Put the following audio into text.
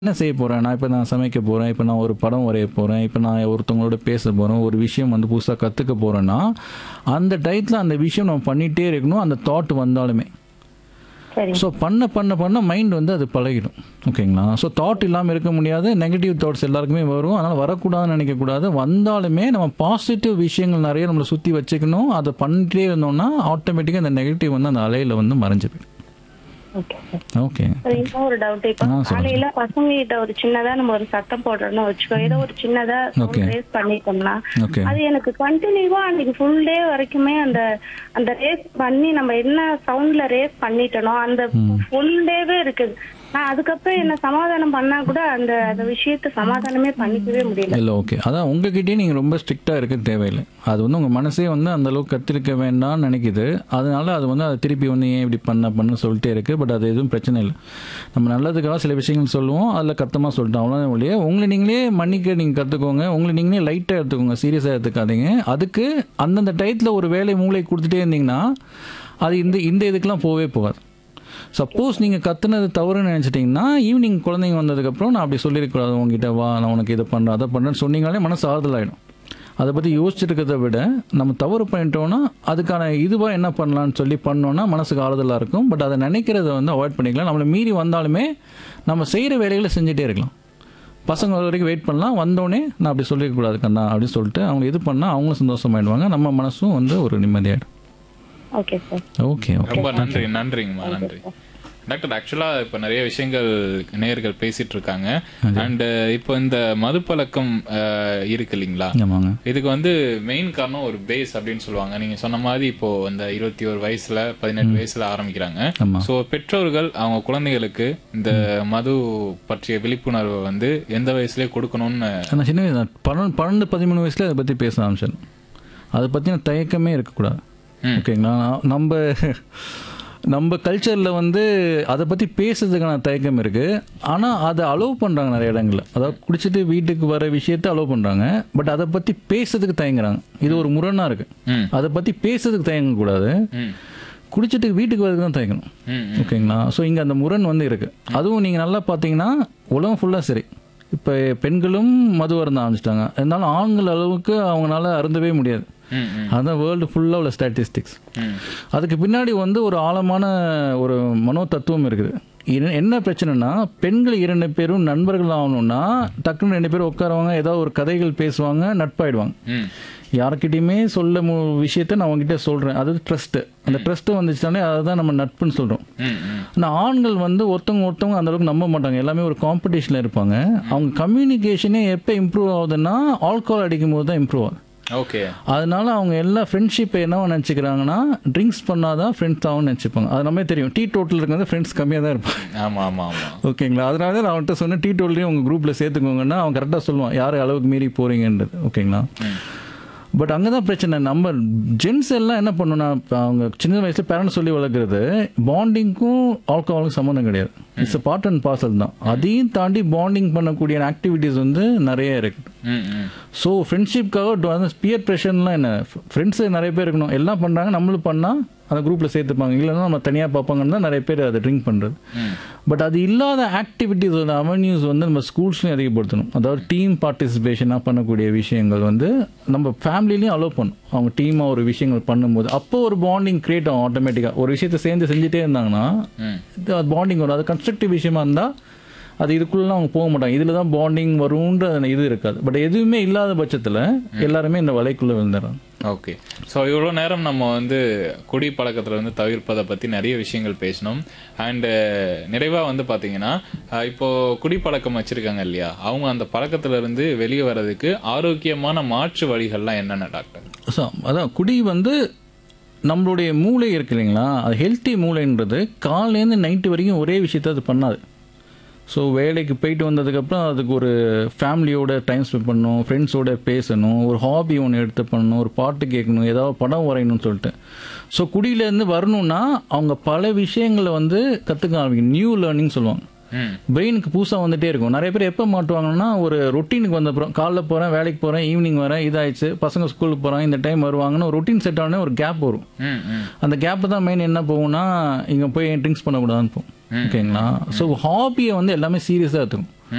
என்ன செய்ய போகிறேன் நான் இப்போ நான் சமைக்க போகிறேன் இப்போ நான் ஒரு படம் வரைய போகிறேன் இப்போ நான் ஒருத்தவங்களோட பேச போகிறேன் ஒரு விஷயம் வந்து புதுசாக கற்றுக்க போகிறேன்னா அந்த டயத்தில் அந்த விஷயம் நம்ம பண்ணிகிட்டே இருக்கணும் அந்த தாட் வந்தாலுமே சரி ஸோ பண்ண பண்ண பண்ண மைண்ட் வந்து அது பழகிடும் ஓகேங்களா ஸோ தாட் இல்லாமல் இருக்க முடியாது நெகட்டிவ் தாட்ஸ் எல்லாருக்குமே வரும் அதனால் வரக்கூடாதுன்னு நினைக்கக்கூடாது வந்தாலுமே நம்ம பாசிட்டிவ் விஷயங்கள் நிறைய நம்மளை சுற்றி வச்சுக்கணும் அதை பண்ணிட்டே இருந்தோம்னா ஆட்டோமேட்டிக்காக அந்த நெகட்டிவ் வந்து அந்த அலையில் வந்து மறைஞ்சு போயிடும் ஓகே சார் ஓகே சார் இன்னும் ஒரு டவுட் இப்போ ஆ, சொல்லுங்க. காலையில பசங்க கிட்ட ஒரு சின்னதா நம்ம ஒரு சத்தம் போடுறோம்னு வச்சுக்கோ ஏதோ ஒரு சின்னதா Okay. ரேஸ் பண்ணிட்டோம்னா ஓகே அது எனக்கு கண்டினியூவா அன்னைக்கு ஃபுல் டே வரைக்குமே அந்த அந்த ரேஸ் பண்ணி நம்ம என்ன சவுண்ட்ல ரேஸ் பண்ணிட்டனோ அந்த ஃபுல் டேவே இருக்குது நான் அதுக்கப்புறம் என்ன சமாதானம் பண்ணா கூட அந்த அந்த விஷயத்த சமாதானமே பண்ணிக்கவே முடியல இல்லை ஓகே அதான் உங்ககிட்டயே நீங்கள் ரொம்ப ஸ்ட்ரிக்டாக இருக்க தேவையில்லை அது வந்து உங்கள் மனசே வந்து அந்த அளவுக்கு கத்திருக்க வேண்டாம்னு நினைக்குது அதனால அது வந்து அதை திருப்பி வந்து ஏன் இப்படி பண்ண பண்ண சொல்லிட்டே இருக்கு பட் அது எதுவும் பிரச்சனை இல்லை நம்ம நல்லதுக்காக சில விஷயங்கள் சொல்லுவோம் அதில் கத்தமாக சொல்லிட்டோம் அவ்வளோதான் ஒழிய உங்களை நீங்களே மன்னிக்க நீங்கள் கற்றுக்கோங்க உங்களை நீங்களே லைட்டாக எடுத்துக்கோங்க சீரியஸாக எடுத்துக்காதீங்க அதுக்கு அந்தந்த டயத்தில் ஒரு வேலை மூளை கொடுத்துட்டே இருந்தீங்கன்னா அது இந்த இந்த இதுக்கெல்லாம் போகவே போகாது சப்போஸ் நீங்கள் கத்துனது தவறுன்னு நினச்சிட்டிங்கன்னா ஈவினிங் குழந்தைங்க வந்ததுக்கப்புறம் நான் அப்படி சொல்லியிருக்கூடாது உங்ககிட்ட வா நான் உனக்கு இதை பண்ணுறேன் அதை பண்ணுறேன்னு சொன்னீங்களே மனசு ஆறுதல் ஆகிடும் அதை பற்றி யோசிச்சுட்டு இருக்கிறத விட நம்ம தவறு பண்ணிட்டோம்னா அதுக்கான இதுவாக என்ன பண்ணலாம்னு சொல்லி பண்ணோன்னா மனசுக்கு ஆறுதலாக இருக்கும் பட் அதை நினைக்கிறத வந்து அவாய்ட் பண்ணிக்கலாம் நம்மளை மீறி வந்தாலுமே நம்ம செய்கிற வேலைகளை செஞ்சுட்டே இருக்கலாம் பசங்க வர வரைக்கும் வெயிட் பண்ணலாம் வந்தோடனே நான் அப்படி சொல்லிடக்கூடாது கண்ணா அப்படின்னு சொல்லிட்டு அவங்க இது பண்ணால் அவங்களும் சந்தோஷமாயிடுவாங்க நம்ம மனசும் வந்து ஒரு நிம்மதியாயிடும் ஓகே சார் ஓகே ஓகே ரொம்ப நன்றி நன்றிங்கம்மா நன்றி டாக்டர் ஆக்சுவலா இப்ப நிறைய விஷயங்கள் நேயர்கள் பேசிட்டு இருக்காங்க அண்ட் இப்போ இந்த மது பழக்கம் அஹ், இருக்கு இல்லைங்களா ஆமாங்க இதுக்கு வந்து மெயின் காரணம் ஒரு பேஸ் அப்படின்னு சொல்லுவாங்க நீங்க சொன்ன மாதிரி இப்போ இந்த இருபத்தி ஒரு வயசுல பதினெட்டு வயசுல ஆரம்பிக்கிறாங்க ஆமாம் சோ பெற்றோர்கள் அவங்க குழந்தைகளுக்கு இந்த மது பற்றிய விழிப்புணர்வை வந்து எந்த வயசுலயே கொடுக்கணும்னு நான் சின்ன வயசு தான். பன்னெண்டு பன்னெண்டு பதிமூணு வயசுல அதை பற்றி பேச ஆரம்பிச்சேன் அதை பற்றின தயக்கமே இருக்கக்கூடாது ம். ஓகேங்களா நம்ம நம்ம கல்ச்சரில் வந்து அதை பற்றி பேசுறதுக்கான தயக்கம் இருக்குது ஆனால் அதை அலோவ் பண்ணுறாங்க நிறைய இடங்களில் அதாவது குடிச்சிட்டு வீட்டுக்கு வர விஷயத்தை அலோவ் பண்ணுறாங்க பட் அதை பற்றி பேசுறதுக்கு தயங்குறாங்க இது ஒரு முரணாக இருக்குது ம் அதை பற்றி பேசுறதுக்கு தயங்கக்கூடாது ம் குடிச்சிட்டு வீட்டுக்கு வரதுக்கு தான் தயங்கணும் ம் ஓகேங்களா ஸோ இங்கே அந்த முரண் வந்து இருக்கு அதுவும் நீங்கள் நல்லா பார்த்தீங்கன்னா உலகம் ஃபுல்லாக சரி இப்போ பெண்களும் மது அருந்த ஆரம்பிச்சிட்டாங்க இருந்தாலும் ஆண்கள் அளவுக்கு அவங்களால அருந்தவே முடியாது ம் ம் அதுதான் வேர்ல்டு ஃபுல்லாக உள்ள ஸ்டாட்டிஸ்டிக்ஸ் ம் அதுக்கு பின்னாடி வந்து ஒரு ஆழமான ஒரு மனோ தத்துவம் இருக்குது என்ன- என்ன பிரச்சனைனா பெண்கள் இரண்டு பேரும் நண்பர்கள் ஆகணும்னா டக்குன்னு ரெண்டு பேரும் உட்காருவாங்க ஏதாவது ஒரு கதைகள் பேசுவாங்க நட்பாயிடுவாங்க ம் யார்கிட்டயுமே சொல்ல மு விஷயத்த நான் உங்ககிட்ட சொல்கிறேன் அது ட்ரஸ்ட்டு அந்த ட்ரஸ்ட்டு வந்துச்சுனாலே அதுதான் நம்ம நட்புன்னு சொல்கிறோம் ம் ம் ஆனால் ஆண்கள் வந்து ஒருத்தவங்க ஒருத்தவங்க அந்த அளவுக்கு நம்ப மாட்டாங்க எல்லாமே ஒரு காம்படிஷனில் இருப்பாங்க அவங்க கம்யூனிகேஷனே எப்போ இம்ப்ரூவ் ஆகுதுன்னா ஆல்கோஹால் அடிக்கும் போது தான் இம்ப்ரூவ் ஆகுது ஓகே அதனால அவங்க எல்லா ஃப்ரெண்ட்ஷிப்பை என்னவா நினச்சிக்கிறாங்கன்னா ட்ரிங்க்ஸ் பண்ணாதான் ஃப்ரெண்ட்ஸ் ஆகும் நினச்சிப்பாங்க அது நம்ம தெரியும் டீ டோட்டல் இருக்கிறது ஃப்ரெண்ட்ஸ் கம்மியாக தான் இருப்பாங்க ஆமா ஆமா ஆமா ஓகேங்களா அதனால தான் நான் அவன்கிட்ட சொன்னேன் டீ டோட்டலையும் உங்கள் குரூப்பில் சேர்த்துக்கோங்கன்னா அவன் கரெக்டாக சொல்லுவான் யார் அளவுக்கு மீறி போகிறீங்கன்றது ஓகேங்களா பட் அங்கே தான் பிரச்சனை நம்ம ஜென்ஸ் எல்லாம் என்ன பண்ணணும்னா இப்ப அவங்க சின்ன வயசுல பேரண்ட்ஸ் சொல்லி வளர்க்குறது பாண்டிங்க்கும் ஆல்கஹாலுக்கும் சம்மந்தம் கிடையாது it's a part and parcel தான் அதையும் தாண்டி பாண்டிங் பண்ணக்கூடிய ஆக்டிவிட்டீஸ் வந்து நிறைய இருக்குது ம் ம் ஸோ ஃப்ரெண்ட்ஷிப்காக பியர் ப்ரெஷர்லாம் என்ன ஃப்ரெண்ட்ஸு நிறைய பேர் இருக்கணும் எல்லாம் பண்ணுறாங்க நம்மளும் பண்ணால் அந்த குரூப்பில் சேர்த்துப்பாங்க இல்லைன்னா நம்ம தனியாக பார்ப்பாங்கன்னு தான் நிறைய பேர் அதை ட்ரிங்க் பண்ணுறது ம் பட் அது இல்லாத ஆக்டிவிட்டீஸோட அவென்யூஸ் வந்து நம்ம ஸ்கூல்ஸ்லையும் அதிகப்படுத்தணும் அதாவது டீம் பார்ட்டிசிபேஷனாக பண்ணக்கூடிய விஷயங்கள் வந்து நம்ம ஃபேமிலிலையும் அலோவ் பண்ணும் அவங்க டீமாக ஒரு விஷயங்கள் பண்ணும்போது அப்போ ஒரு பாண்டிங் கிரியேட் ஆகும் ஆட்டோமேட்டிக்காக ஒரு விஷயத்தை சேர்ந்து செஞ்சுட்டே இருந்தாங்கன்னா ம் இது அது பாண்டிங் வரும் அது கன்ஸ்ட்ரக்டிவ் விஷயமா இருந்தால் அது இதுக்குள்ளலாம் அவங்க போக மாட்டாங்க இதில் தான் பாண்டிங் வரும்ன்ற அந்த இது இருக்காது பட் எதுவுமே இல்லாத பட்சத்தில் எல்லாருமே இந்த வலைக்குள்ளே விழுந்துடுறாங்க ஓகே ஸோ இவ்வளோ நேரம் நம்ம வந்து குடி பழக்கத்தில் வந்து தவிர்ப்பதை பற்றி நிறைய விஷயங்கள் பேசினோம் அண்டு நிறைவாக வந்து பார்த்தீங்கன்னா அஹ், இப்போ குடிப்பழக்கம் வச்சுருக்காங்க இல்லையா அவங்க அந்த பழக்கத்துல இருந்து வெளியே வர்றதுக்கு ஆரோக்கியமான மாற்று வழிகள்லாம் என்னென்ன டாக்டர் ஸோ அதான் குடி வந்து நம்மளுடைய மூளை இருக்கு இல்லைங்களா அது ஹெல்த்தி மூளைன்றது காலையிலேருந்து நைட்டு வரைக்கும் ஒரே விஷயத்த அது பண்ணாது ஸோ வேலைக்கு போயிட்டு வந்ததுக்கப்புறம் அதுக்கு ஒரு ஃபேமிலியோட டைம் ஸ்பெண்ட் பண்ணணும் ஃப்ரெண்ட்ஸோட பேசணும் ஒரு ஹாபி ஒன்று எடுத்து பண்ணணும் ஒரு பாட்டு கேட்கணும் ஏதாவது படம் வரையணும்னு சொல்லிட்டு ஸோ குடியிலேருந்து வரணும்னா அவங்க பல விஷயங்களை வந்து கற்றுக்க ஆரம்பிக்கணும் நியூ லேர்னிங் சொல்லுவாங்க ம் பிரெயினுக்கு புதுசாக வந்துட்டே இருக்கும் நிறைய பேர் எப்போ மாட்டுவாங்கன்னா ஒரு ரொட்டீனுக்கு வந்த அப்புறம் காலைல போகிறேன் வேலைக்கு போகிறேன் ஈவினிங் வரேன் இதாயிடுச்சு பசங்க ஸ்கூலுக்கு போகிறாங்க இந்த டைம் வருவாங்கன்னு ஒரு ரொட்டீன் செட் ஆனே ஒரு கேப் வரும் ம் ம் அந்த கேப்பு தான் மெயின் என்ன போகும்னா இங்கே போய் ட்ரிங்க்ஸ் பண்ணக்கூடாதுன்னு போகும் ஓகேங்களா ஸோ ஹாபியை வந்து எல்லாமே சீரியஸாக எடுத்துக்கும்